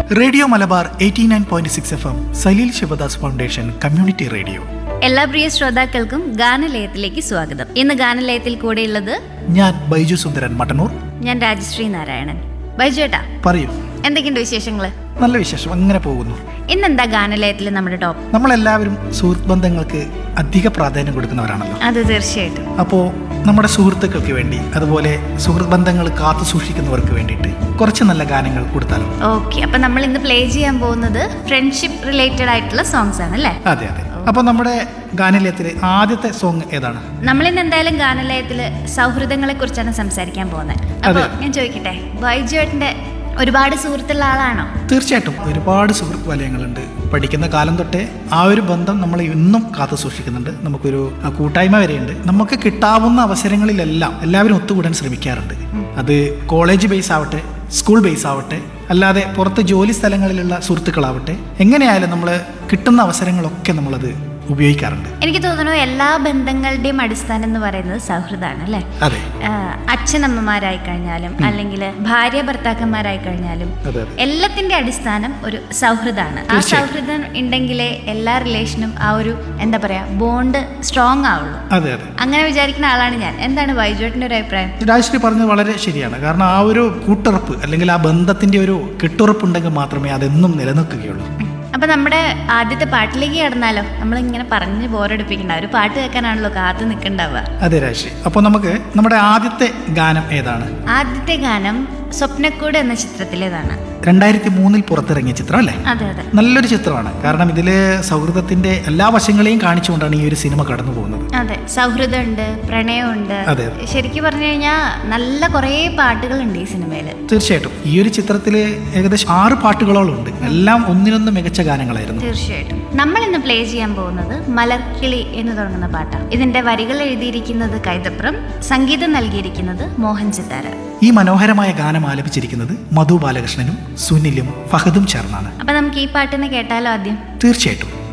Radio Malabar eighty nine point six F M Saleel Sivadas foundation community radio എല്ലാ പ്രിയ ശ്രോതാക്കൾക്കും ഗാനലയത്തിലേക്ക് സ്വാഗതം ഇന്ന് ഗാനലയത്തിൽ കൂടെയുള്ളത് ഞാൻ ബൈജു സുന്ദരൻ മട്ടന്നൂർ ഞാൻ രാജശ്രീ നാരായണൻ ബൈജുവേട്ടാ പറയൂ എന്തൊക്കെയുണ്ട് വിശേഷങ്ങള് നല്ല വിശേഷം അങ്ങനെ പോകുന്നു ഇന്നെന്താ ഗാനലയത്തിൽ നമ്മുടെ ടോപ്പ് നമ്മളെല്ലാവരും സുഹൃത്ത് ബന്ധങ്ങൾക്ക് അധിക പ്രാധാന്യം കൊടുക്കുന്നവരാണല്ലോ അത് തീർച്ചയായിട്ടും അപ്പോൾ നമ്മുടെ സുഹൃത്തുക്കൾക്ക് വേണ്ടി അതുപോലെ സുഹൃത്ത് ബന്ധങ്ങൾ കാത്തു സൂക്ഷിക്കുന്നവർക്ക് വേണ്ടിയിട്ട് കുറച്ച് നല്ല ഗാനങ്ങൾ കൊടുത്താലോ ഓക്കെ അപ്പൊ നമ്മൾ ഇന്ന് പ്ലേ ചെയ്യാൻ പോകുന്നത് ഫ്രണ്ട്ഷിപ്പ് റിലേറ്റഡ് ആയിട്ടുള്ള സോങ്സ് ആണ് അല്ലേ അതെ അതെ അപ്പോൾ നമ്മുടെ ഗാനലയത്തിലെ ആദ്യത്തെ സോങ് ഏതാണ് നമ്മളിന്ന് എന്തായാലും ഗാനലയത്തില് സൗഹൃദങ്ങളെ കുറിച്ചാണ് സംസാരിക്കാൻ പോകുന്നത് അപ്പൊ അതെ. ഞാൻ ചോദിക്കട്ടെ ബൈജുവേട്ടന്റെ ഒരുപാട് സുഹൃത്തുള്ള ആളാണോ തീർച്ചയായിട്ടും ഒരുപാട് സുഹൃത്ത് വലയങ്ങളുണ്ട് പഠിക്കുന്ന കാലം തൊട്ടേ ആ ഒരു ബന്ധം നമ്മൾ ഇന്നും കാത്തു സൂക്ഷിക്കുന്നുണ്ട് നമുക്കൊരു ആ, കൂട്ടായ്മ വരെയുണ്ട് നമുക്ക് കിട്ടാവുന്ന അവസരങ്ങളിലെല്ലാം എല്ലാവരും ഒത്തുകൂടാൻ ശ്രമിക്കാറുണ്ട് അത് കോളേജ് ബേസ് ആവട്ടെ സ്കൂൾ ബേസ് ആവട്ടെ അല്ലാതെ പുറത്ത് ജോലി സ്ഥലങ്ങളിലുള്ള സുഹൃത്തുക്കളാവട്ടെ എങ്ങനെയായാലും നമ്മൾ കിട്ടുന്ന അവസരങ്ങളൊക്കെ നമ്മളത് ഉപയോഗിക്കാറുണ്ട് എനിക്ക് തോന്നുന്നു എല്ലാ ബന്ധങ്ങളുടെയും അടിസ്ഥാനം എന്ന് പറയുന്നത് സൗഹൃദമാണ് അല്ലേ അതെ ആഹ് അച്ഛനമ്മമാരായി കഴിഞ്ഞാലും അല്ലെങ്കിൽ ഭാര്യ ഭർത്താക്കന്മാരായി കഴിഞ്ഞാലും അതെ അതെ എല്ലാത്തിന്റെ അടിസ്ഥാനം ഒരു സൗഹൃദമാണ് ആ തീർച്ചയായും. സൗഹൃദം ഉണ്ടെങ്കിലേ എല്ലാ റിലേഷനും ആ ഒരു എന്താ പറയാ ബോണ്ട് സ്ട്രോങ് ആവുള്ളൂ അതെ അതെ അങ്ങനെ വിചാരിക്കുന്ന ആളാണ് ഞാൻ എന്താണ് വൈജോട്ടിന്റെ ഒരു അഭിപ്രായം രാജശ്രീ പറഞ്ഞത് വളരെ ശരിയാണ് കാരണം ആ ഒരു കൂട്ടുറപ്പ് അല്ലെങ്കിൽ ആ ബന്ധത്തിന്റെ ഒരു കെട്ടുറപ്പുണ്ടെങ്കിൽ മാത്രമേ അതെന്നും നിലനിൽക്കുകയുള്ളൂ അപ്പൊ നമ്മുടെ ആദ്യത്തെ പാട്ടിലേക്ക് കടന്നാലോ നമ്മൾ ഇങ്ങനെ പറഞ്ഞ് ബോറടിപ്പിക്കണ്ട ഒരു പാട്ട് കേൾക്കാനാണല്ലോ കാത്തു നിൽക്കണ്ടാവുക അതെ രാജശ്രീ അപ്പോൾ നമുക്ക് നമ്മുടെ ആദ്യത്തെ ഗാനം ഏതാണ് ആദ്യത്തെ ഗാനം സ്വപ്നക്കൂട് എന്ന ചിത്രത്തിലേതാണ് രണ്ടായിരത്തി മൂന്നിൽ പുറത്തിറങ്ങിയ ചിത്രം അല്ലേ അതെ അതെ നല്ലൊരു ചിത്രമാണ് കാരണം ഇതിൽ സൗഹൃദത്തിന്റെ എല്ലാ വശങ്ങളെയും കാണിച്ചുകൊണ്ടാണ് ഈ ഒരു സിനിമ കടന്നു പോകുന്നത് അതെ സൗഹൃദമുണ്ട് പ്രണയമുണ്ട് അതെ, അതെ. ശരിക്കും പറഞ്ഞു കഴിഞ്ഞാൽ നല്ല കുറേ പാട്ടുകളുണ്ട് ഈ സിനിമയിൽ തീർച്ചയായിട്ടും ഈ ഒരു ചിത്രത്തിൽ ഏകദേശം ആറ് പാട്ടുകളോളം ഉണ്ട് എല്ലാം ഒന്നിനൊന്ന് മികച്ച ഗാനങ്ങളായിരുന്നു തീർച്ചയായിട്ടും നമ്മൾ ഇന്ന് പ്ലേ ചെയ്യാൻ പോകുന്നത് മലർക്കിളി എന്ന് തുടങ്ങുന്ന പാട്ടാണ് ഇതിന്റെ വരികൾ എഴുതിയിരിക്കുന്നത് കൈതപ്രം സംഗീതം നൽകിയിരിക്കുന്നത് മോഹൻ ചിത്താര ഈ മനോഹരമായ ഗാനം ആലപിച്ചിരിക്കുന്നത് മധു ബാലകൃഷ്ണനും സുനിലും ഫഹദും ചേർന്നാണ് അപ്പൊ നമുക്ക് ഈ പാട്ടിനെ കേട്ടാലോ ആദ്യം തീർച്ചയായിട്ടും